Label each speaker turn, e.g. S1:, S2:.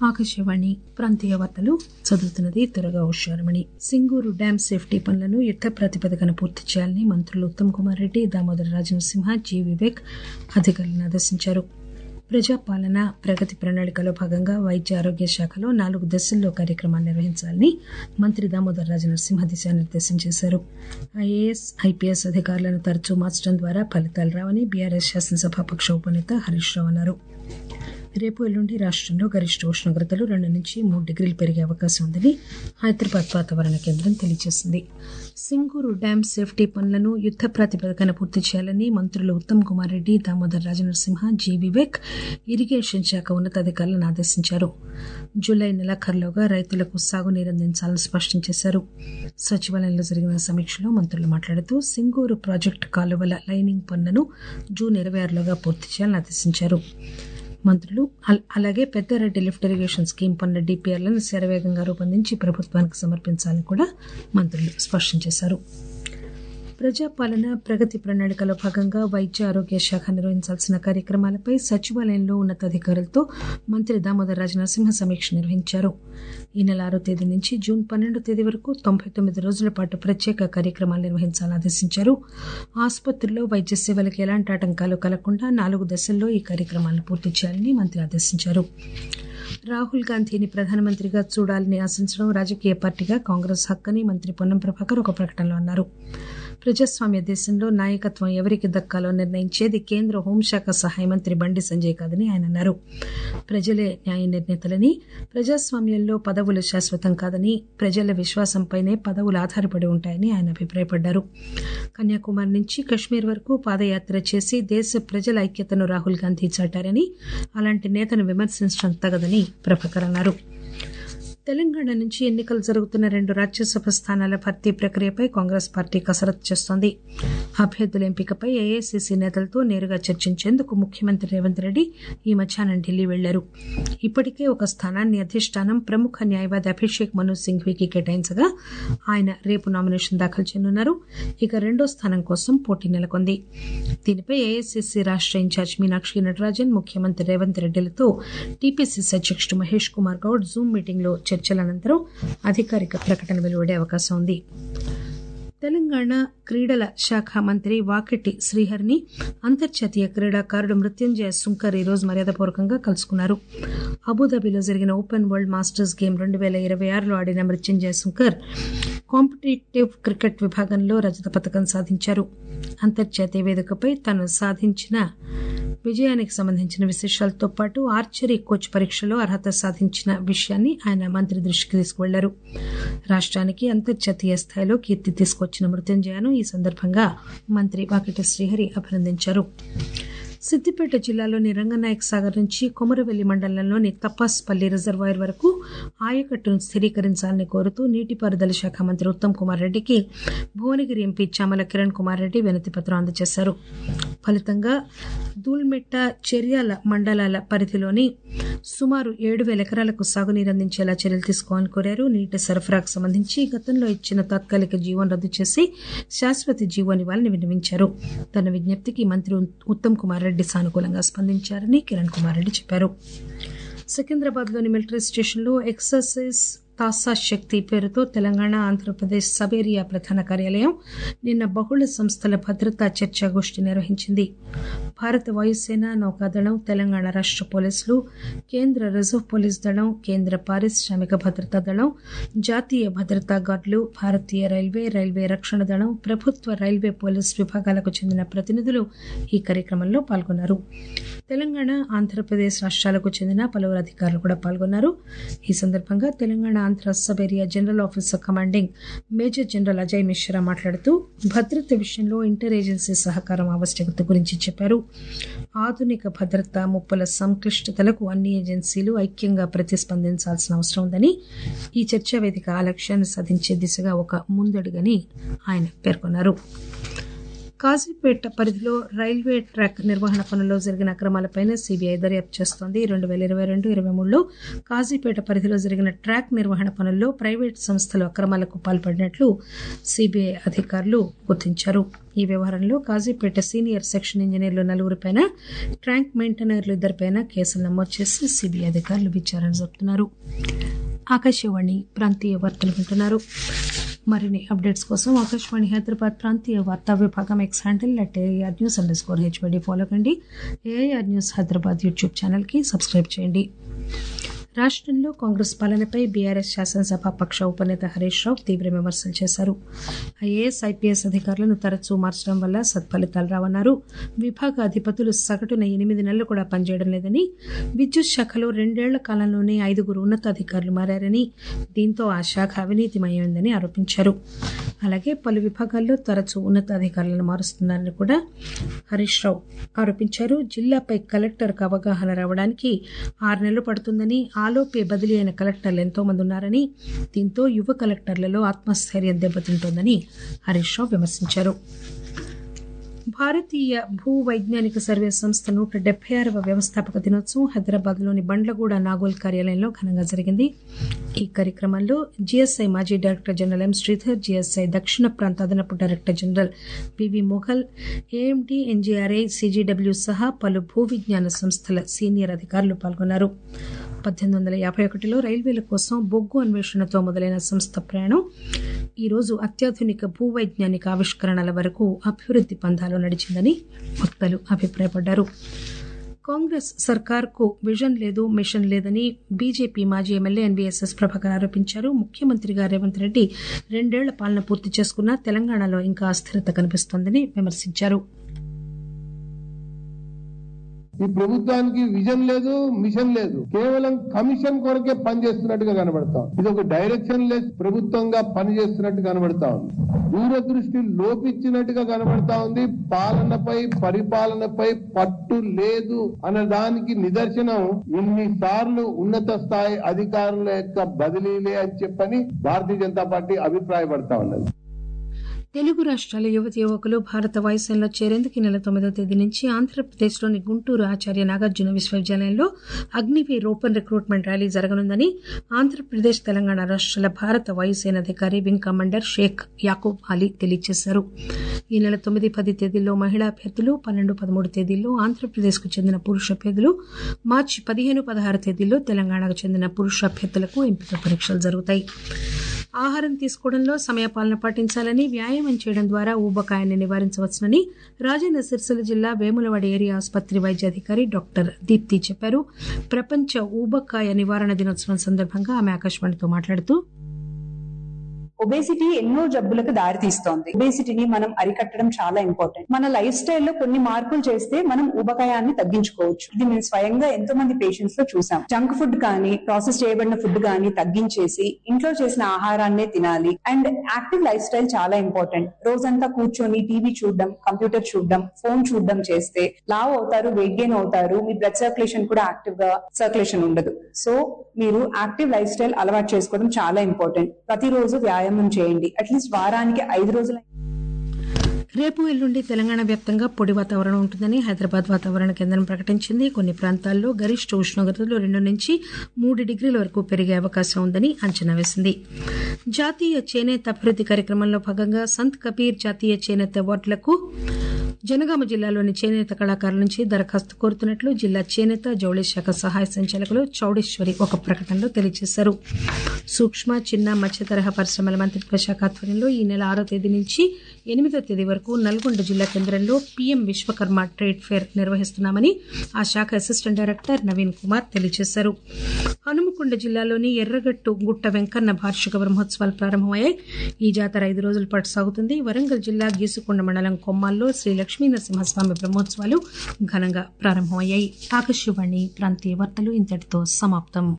S1: ఆకాశవాణి ప్రాంతీయ వార్తలు చదువుతున్నది త్వరగా హుషారమణి సింగూరు డ్యాం సేఫ్టీ పనులను యుద్ద ప్రాతిపదికన పూర్తి చేయాలని మంత్రులు ఉత్తమ్ కుమార్ రెడ్డి దామోదర రాజనరసింహ జి వివేక్ అధికారులను ఆదేశించారు ప్రజాపాలన ప్రగతి ప్రణాళికలో భాగంగా వైద్య ఆరోగ్య శాఖలో నాలుగు దశల్లో కార్యక్రమాలు నిర్వహించాలని మంత్రి దామోదర రాజనరసింహ దిశానిర్దేశం చేశారు ఐఏఎస్ ఐపీఎస్ అధికారులను తరచూ మార్చడం ద్వారా ఫలితాలు రావని బీఆర్ఎస్ శాసనసభాపక్ష ఉపనేత హరీష్ రావు అన్నారు రేపు ఎల్లుండి రాష్టంలో గరిష్ట ఉష్ణోగ్రతలు రెండు నుంచి మూడు డిగ్రీలు పెరిగే అవకాశం ఉందని హైదరాబాద్ వాతావరణ కేంద్రం తెలియజేసింది సింగూరు డ్యాం సేఫ్టీ పనులను యుద్ద ప్రాతిపదికన పూర్తి చేయాలని మంత్రులు ఉత్తమ్ కుమార్ రెడ్డి దామోదర్ రాజనరసింహ జి వివేక్ ఇరిగేషన్ శాఖ ఉన్నతాధికారులను ఆదేశించారు జూలై నెలాఖరులోగా రైతులకు సాగునీరు అందించాలని స్పష్టం చేశారు సచివాలయంలో జరిగిన సమీక్షలో మంత్రులు మాట్లాడుతూ సింగూరు ప్రాజెక్టు కాలువల లైనింగ్ పనులను జూన్ ఇరవై ఆరులోగా పూర్తి చేయాలని ఆదేశించారు మంత్రులు అలాగే పెద్దారెడ్డి లిఫ్ట్ ఇరిగేషన్ స్కీమ్ పనుల డిపిఆర్లను శరవేగంగా రూపొందించి ప్రభుత్వానికి సమర్పించాలని కూడా మంత్రులు స్పష్టం చేశారు ప్రజాపాలన ప్రగతి ప్రణాళికలో భాగంగా వైద్య ఆరోగ్య శాఖ నిర్వహించాల్సిన కార్యక్రమాలపై సచివాలయంలో ఉన్నతాధికారులతో మంత్రి దామోదర్ రాజనరసింహ సమీక్ష నిర్వహించారు ఈ నెల ఆరో తేదీ నుంచి జూన్ పన్నెండో తేదీ వరకు తొంభై తొమ్మిది రోజుల పాటు ప్రత్యేక కార్యక్రమాలు నిర్వహించాలని ఆదేశించారు ఆసుపత్రుల్లో వైద్య సేవలకు ఎలాంటి ఆటంకాలు కలగకుండా నాలుగు దశల్లో ఈ కార్యక్రమాలను పూర్తి చేయాలని మంత్రి ఆదేశించారు రాహుల్ గాంధీని ప్రధానమంత్రిగా చూడాలని ఆశించడం రాజకీయ పార్టీగా కాంగ్రెస్ హక్కని మంత్రి పొన్నం ప్రభాకర్ ఒక ప్రకటనలో అన్నారు ప్రజాస్వామ్య దేశంలో నాయకత్వం ఎవరికి దక్కాలో నిర్ణయించేది కేంద్ర హోంశాఖ సహాయ మంత్రి బండి సంజయ్ కాదని ఆయన అన్నారు ప్రజలే న్యాయ నిర్ణేతలని ప్రజాస్వామ్యంలో పదవులు శాశ్వతం కాదని ప్రజల విశ్వాసంపైనే పదవులు ఆధారపడి ఉంటాయని ఆయన అభిప్రాయపడ్డారు కన్యాకుమారి నుంచి కశ్మీర్ వరకు పాదయాత్ర చేసి దేశ ప్రజల ఐక్యతను రాహుల్ గాంధీ చాటారని అలాంటి నేతను విమర్శించడం తగదని ప్రభాకర్ అన్నారు తెలంగాణ నుంచి ఎన్నికలు జరుగుతున్న రెండు రాజ్యసభ స్థానాల భర్తీ ప్రక్రియపై కాంగ్రెస్ పార్టీ కసరత్తు చేస్తోంది అభ్యర్థుల ఎంపికపై ఏఐసిసి నేతలతో నేరుగా చర్చించేందుకు ముఖ్యమంత్రి రేవంత్ రెడ్డి ఈ మధ్యాహ్నం ఢిల్లీ వెళ్లారు ఇప్పటికే ఒక స్థానాన్ని అధిష్టానం ప్రముఖ న్యాయవాది అభిషేక్ మను సింఘ్వీకి కేటాయించగా ఆయన రేపు నామినేషన్ దాఖలు చేయనున్నారు ఇక రెండో స్థానం కోసం పోటీ నెలకొంది దీనిపై ఏఐసిసి రాష్ట ఇన్ఛార్జ్ మీనాక్షి నటరాజన్ ముఖ్యమంత్రి రేవంత్ రెడ్డిలతో టీపీసీసీ అధ్యక్షుడు మహేష్ కుమార్ గౌడ్ జూమ్ మీటింగ్ లో చర్చల అనంతరం అధికారిక ప్రకటన వెలువడే అవకాశం ఉంది తెలంగాణ క్రీడల శాఖ మంత్రి వాకిటి శ్రీహరిని అంతర్జాతీయ క్రీడాకారుడు మృత్యుంజయ సుంకర్ ఈరోజు మర్యాదపూర్వకంగా కలుసుకున్నారు అబుదాబిలో జరిగిన ఓపెన్ వరల్డ్ మాస్టర్స్ గేమ్ రెండు వేల ఇరవై ఆరులో ఆడిన మృత్యుంజయ సుంకర్ కాంపిటేటివ్ క్రికెట్ విభాగంలో రజత పథకం సాధించారు అంతర్జాతీయ వేదికపై తను సాధించిన విజయానికి సంబంధించిన విశేషాలతో పాటు ఆర్చరీ కోచ్ పరీక్షలో అర్హత సాధించిన విషయాన్ని ఆయన మంత్రి దృష్టికి తీసుకువెళ్లారు రాష్ట్రానికి అంతర్జాతీయ స్థాయిలో కీర్తి తీసుకొచ్చిన మృత్యుంజయను ఈ సందర్భంగా మంత్రి వాకిటి శ్రీహరి అభినందించారు సిద్దిపేట జిల్లాలోని రంగనాయక్ సాగర్ నుంచి కొమరవెల్లి మండలంలోని తపాస్పల్లి రిజర్వాయర్ వరకు ఆయకట్టును స్థిరీకరించాలని కోరుతూ నీటిపారుదల శాఖ మంత్రి ఉత్తమ్ కుమార్ రెడ్డికి భువనగిరి ఎంపీ చామల కిరణ్ కుమార్ రెడ్డి వినతి పత్రం అందజేశారు ఫలితంగా దూల్మెట్ట చెర్యాల మండలాల పరిధిలోని సుమారు ఏడు వేల ఎకరాలకు సాగునీరు అందించేలా చర్యలు తీసుకోవాలని కోరారు నీటి సరఫరాకు సంబంధించి గతంలో ఇచ్చిన తాత్కాలిక జీవోను రద్దు చేసి శాశ్వత జీవోని ఇవ్వాలని విన్నవించారు తన విజ్ఞప్తికి మంత్రి ఉత్తమ్ కుమార్ రెడ్డి సానుకూలంగా స్పందించారని కిరణ్ కుమార్ రెడ్డి చెప్పారు సికింద్రాబాద్ లోని మిలిటరీ స్టేషన్లో ఎక్సర్సైజ్ తాసా శక్తి పేరుతో తెలంగాణ ఆంధ్రప్రదేశ్ సబేరియా ప్రధాన కార్యాలయం నిన్న బహుళ సంస్థల భద్రతా చర్చాగోష్ఠి నిర్వహించింది భారత వాయుసేన నౌకాదళం తెలంగాణ రాష్ట పోలీసులు కేంద్ర రిజర్వ్ పోలీస్ దళం కేంద్ర పారిశ్రామిక భద్రతా దళం జాతీయ భద్రతా గార్డులు భారతీయ రైల్వే రైల్వే రక్షణ దళం ప్రభుత్వ రైల్వే పోలీస్ విభాగాలకు చెందిన ప్రతినిధులు ఈ కార్యక్రమంలో పాల్గొన్నారు తెలంగాణ ఆంధ్రప్రదేశ్ రాష్ట్రాలకు చెందిన పలువురు అధికారులు కూడా పాల్గొన్నారు ఈ సందర్భంగా Telangana Andhra sub area general officer commanding major general Ajay Mishra మాట్లాడుతూ భద్రత విషయంలో ఇంటర్ ఏజెన్సీ సహకారం ఆవశ్యకత గురించి చెప్పారు ఆధునిక భద్రత ముప్పుల సంక్లిష్టతలకు అన్ని ఏజెన్సీలు ఐక్యంగా ప్రతిస్పందించాల్సిన అవసరం ఉందని ఈ చర్చా వేదిక ఆ లక్ష్యాన్ని సాధించే దిశగా ఒక ముందడుగని ఆయన పేర్కొన్నారు కాజీపేట పరిధిలో రైల్వే ట్రాక్ నిర్వహణ పనుల్లో జరిగిన అక్రమాలపై సీబీఐ దర్యాప్తు చేస్తోంది రెండు వేల ఇరవై రెండు ఇరవై మూడులో కాజీపేట పరిధిలో జరిగిన ట్రాక్ నిర్వహణ పనుల్లో ప్రైవేటు సంస్థలు అక్రమాలకు పాల్పడినట్లు సీబీఐ అధికారులు గుర్తించారు ఈ వ్యవహారంలో కాజీపేట సీనియర్ సెక్షన్ ఇంజనీర్లు నలుగురిపైన ట్రాక్ మెయింటైనర్లు ఇద్దరిపైన కేసులు నమోదు చేసి సీబీఐ అధికారులు విచారణ జరుపుతున్నారు ఆకాశవాణి ప్రాంతీయ వార్తలు వింటున్నారు మరిన్ని అప్డేట్స్ కోసం ఆకాశవాణి హైదరాబాద్ ప్రాంతీయ వార్తా విభాగం X handle at AR news underscore HYD follow కండి ఏఐఆర్ న్యూస్ హైదరాబాద్ యూట్యూబ్ ఛానల్కి సబ్స్క్రైబ్ చేయండి రాష్టంలో కాంగ్రెస్ పాలనపై బీఆర్ఎస్ శాసనసభ పక్ష ఉపనేత హరీష్ రావు తీవ్ర విమర్శలు చేశారు ఐఏఎస్ ఐపీఎస్ అధికారులను తరచూ మార్చడం వల్ల సత్ఫలితాలు రావన్నారు విభాగ అధిపతులు సగటున ఎనిమిది నెలలు కూడా పనిచేయడం లేదని విద్యుత్ శాఖలో రెండేళ్ల కాలంలోనే ఐదుగురు ఉన్నతాధికారులు మారని దీంతో ఆ శాఖ అవినీతిమయమైందని ఆరోపించారు అలాగే పలు విభాగాల్లో తరచూ ఉన్నతాధికారులను మారుస్తున్నారని కూడా హరీష్ రావు ఆరోపించారు జిల్లాపై కలెక్టర్కు అవగాహన రావడానికి ఆరు నెలలు పడుతుందని ఆలోపే బదిలీ అయిన కలెక్టర్లు ఎంతో మంది ఉన్నారని దీంతో యువ కలెక్టర్లలో ఆత్మస్థైర్యం దెబ్బతింటోందని హరీష్ రావు విమర్శించారు భారతీయ భూ వైజ్ఞానిక సర్వే సంస్థ నూట డెబ్బై ఆరవ వ్యవస్థాపక దినోత్సవం హైదరాబాద్లోని బండ్లగూడ నాగోల్ కార్యాలయంలో ఘనంగా జరిగింది ఈ కార్యక్రమంలో జీఎస్ఐ మాజీ director general M Sridhar GSI దక్షిణ ప్రాంత అదనపు director general PV Mughal AMD NGRI CGW సహా పలు భూ విజ్ఞాన సంస్థల సీనియర్ అధికారులు పాల్గొన్నారు పద్దెనిమిది వందల యాభై ఒకటిలో రైల్వేల కోసం బొగ్గు అన్వేషణతో మొదలైన సంస్థ ప్రయాణం ఈరోజు అత్యాధునిక భూవైజ్ఞానిక ఆవిష్కరణల వరకు అభివృద్ది పంథాలో నడిచిందని వక్తలు అభిప్రాయపడ్డారు కాంగ్రెస్ సర్కార్కు విజన్ లేదు మిషన్ లేదని బీజేపీ మాజీ ఎమ్మెల్యే ఎన్వీఎస్ఎస్ ప్రభాకర్ ఆరోపించారు ముఖ్యమంత్రిగా రేవంత్ రెడ్డి రెండేళ్ల పాలన పూర్తి చేసుకున్నా తెలంగాణలో ఇంకా అస్థిరత కనిపిస్తోందని విమర్శించారు
S2: ఈ ప్రభుత్వానికి విజన్ లేదు మిషన్ లేదు కేవలం కమిషన్ కొరకే పనిచేస్తున్నట్టుగా కనబడతాం ఇది ఒక డైరెక్షన్ లెస్ ప్రభుత్వంగా పనిచేస్తున్నట్టు కనబడతా ఉంది దూరదృష్టి లోపించినట్టుగా కనబడతా ఉంది పాలనపై పరిపాలనపై పట్టు లేదు అన్న దానికి నిదర్శనం ఎన్నిసార్లు ఉన్నత స్థాయి అధికారుల యొక్క బదిలీలే అని చెప్పని భారతీయ జనతా పార్టీ అభిప్రాయపడతా ఉన్నది
S1: తెలుగు రాష్ట్రాల యువతి యువకులు భారత వాయుసేనలో చేరేందుకు ఈ నెల తొమ్మిదవ తేదీ నుంచి ఆంధ్రప్రదేశ్లోని గుంటూరు ఆచార్య నాగార్జున విశ్వవిద్యాలయంలో అగ్నివీర్ ఓపెన్ రిక్రూట్మెంట్ ర్యాలీ జరగనుందని ఆంధ్రప్రదేశ్ తెలంగాణ రాష్ట్రాల భారత వాయుసేన అధికారి వింగ్ కమాండర్ షేక్ యాకూబ్ అలీ తెలియజేశారు ఈ నెల తొమ్మిది పది తేదీల్లో మహిళా అభ్యర్థులు పన్నెండు పదమూడు తేదీల్లో ఆంధ్రప్రదేశ్కు చెందిన పురుష అభ్యర్థులు మార్చి పదిహేను పదహారు తేదీల్లో తెలంగాణకు చెందిన పురుష అభ్యర్థులకు ఎంపిక పరీక్షలు జరుగుతాయి ఆహారం తీసుకోవడంలో సమయపాలన పాటించాలని వ్యాయామం చేయడం ద్వారా ఊబకాయాన్ని నివారించవచ్చునని రాజన్న సిరిసిల్ల జిల్లా వేములవాడ ఏరియా ఆసుపత్రి వైద్యాధికారి డాక్టర్ దీప్తి చెప్పారు ప్రపంచ ఊబకాయ నివారణ దినోత్సవం సందర్భంగా ఆమె ఆకాశవాణితో మాట్లాడుతూ
S3: ఒబేసిటీ ఎన్నో జబ్బులకు దారి తీస్తోంది ఒబేసిటీని మనం అరికట్టడం చాలా ఇంపార్టెంట్ మన లైఫ్ స్టైల్లో కొన్ని మార్పులు చేస్తే మనం ఊబకాయాన్ని తగ్గించుకోవచ్చు ఇది మేము స్వయంగా ఎంతో మంది పేషెంట్స్ లో చూసాం జంక్ ఫుడ్ కానీ ప్రాసెస్ చేయబడిన ఫుడ్ కానీ తగ్గించేసి ఇంట్లో చేసిన ఆహారాన్నే తినాలి అండ్ యాక్టివ్ లైఫ్ స్టైల్ చాలా ఇంపార్టెంట్ రోజంతా కూర్చొని టీవీ చూడడం కంప్యూటర్ చూడడం ఫోన్ చూడడం చేస్తే లావ్ అవుతారు వెయిట్ గెయిన్ అవుతారు మీ బ్లడ్ సర్క్యులేషన్ కూడా యాక్టివ్ గా సర్క్యులేషన్ ఉండదు సో మీరు యాక్టివ్ లైఫ్ స్టైల్ అలవాటు చేసుకోవడం చాలా ఇంపార్టెంట్ ప్రతిరోజు వ్యాయామం చేయండి అట్లీస్ట్ వారానికి ఐదు రోజులు
S1: రేపు ఎల్లుండి తెలంగాణ వ్యాప్తంగా పొడి వాతావరణం ఉంటుందని హైదరాబాద్ వాతావరణ కేంద్రం ప్రకటించింది కొన్ని ప్రాంతాల్లో గరిష్ట ఉష్ణోగ్రతలు రెండు నుంచి మూడు డిగ్రీల వరకు పెరిగే అవకాశం ఉందని అంచనా వేసింది జాతీయ చేనేత అభివృద్ది కార్యక్రమంలో భాగంగా సంత్ కబీర్ జాతీయ చేనేత అవార్డులకు జనగామ జిల్లాలోని చేనేత కళాకారుల నుంచి దరఖాస్తు కోరుతున్నట్లు జిల్లా చేనేత జౌళి శాఖ సహాయ సంచాలకులు చౌడేశ్వరి ఒక ప్రకటనలో తెలియజేశారు సూక్ష్మ చిన్న మధ్య తరహా పరిశ్రమల మంత్రిత్వ శాఖ ఆధ్వర్యంలో ఈ నెల ఆరో తేదీ నుంచి ఎనిమిదో తేదీ వరకు నల్గొండ జిల్లా కేంద్రంలో పీఎం విశ్వకర్మ ట్రేడ్ ఫేర్ నిర్వహిస్తున్నామని ఆ శాఖ అసిస్టెంట్ డైరెక్టర్ నవీన్ కుమార్ తెలియజేశారు హనుమకొండ జిల్లాలోని ఎర్రగట్టు గుట్ట వెంకన్న వార్షిక బ్రహ్మోత్సవాలు ప్రారంభమయ్యాయి ఈ జాతర ఐదు రోజుల పాటు సాగుతుంది వరంగల్ జిల్లా గీసుకొండ మండలం కొమ్మాల్లో శ్రీ లక్ష్మీ నరసింహస్వామి బ్రహ్మోత్సవాలు ఘనంగా ప్రారంభమయ్యాయి ఆకాశవాణి ప్రాంతీయ వార్తలు ఇంతటితో సమాప్తం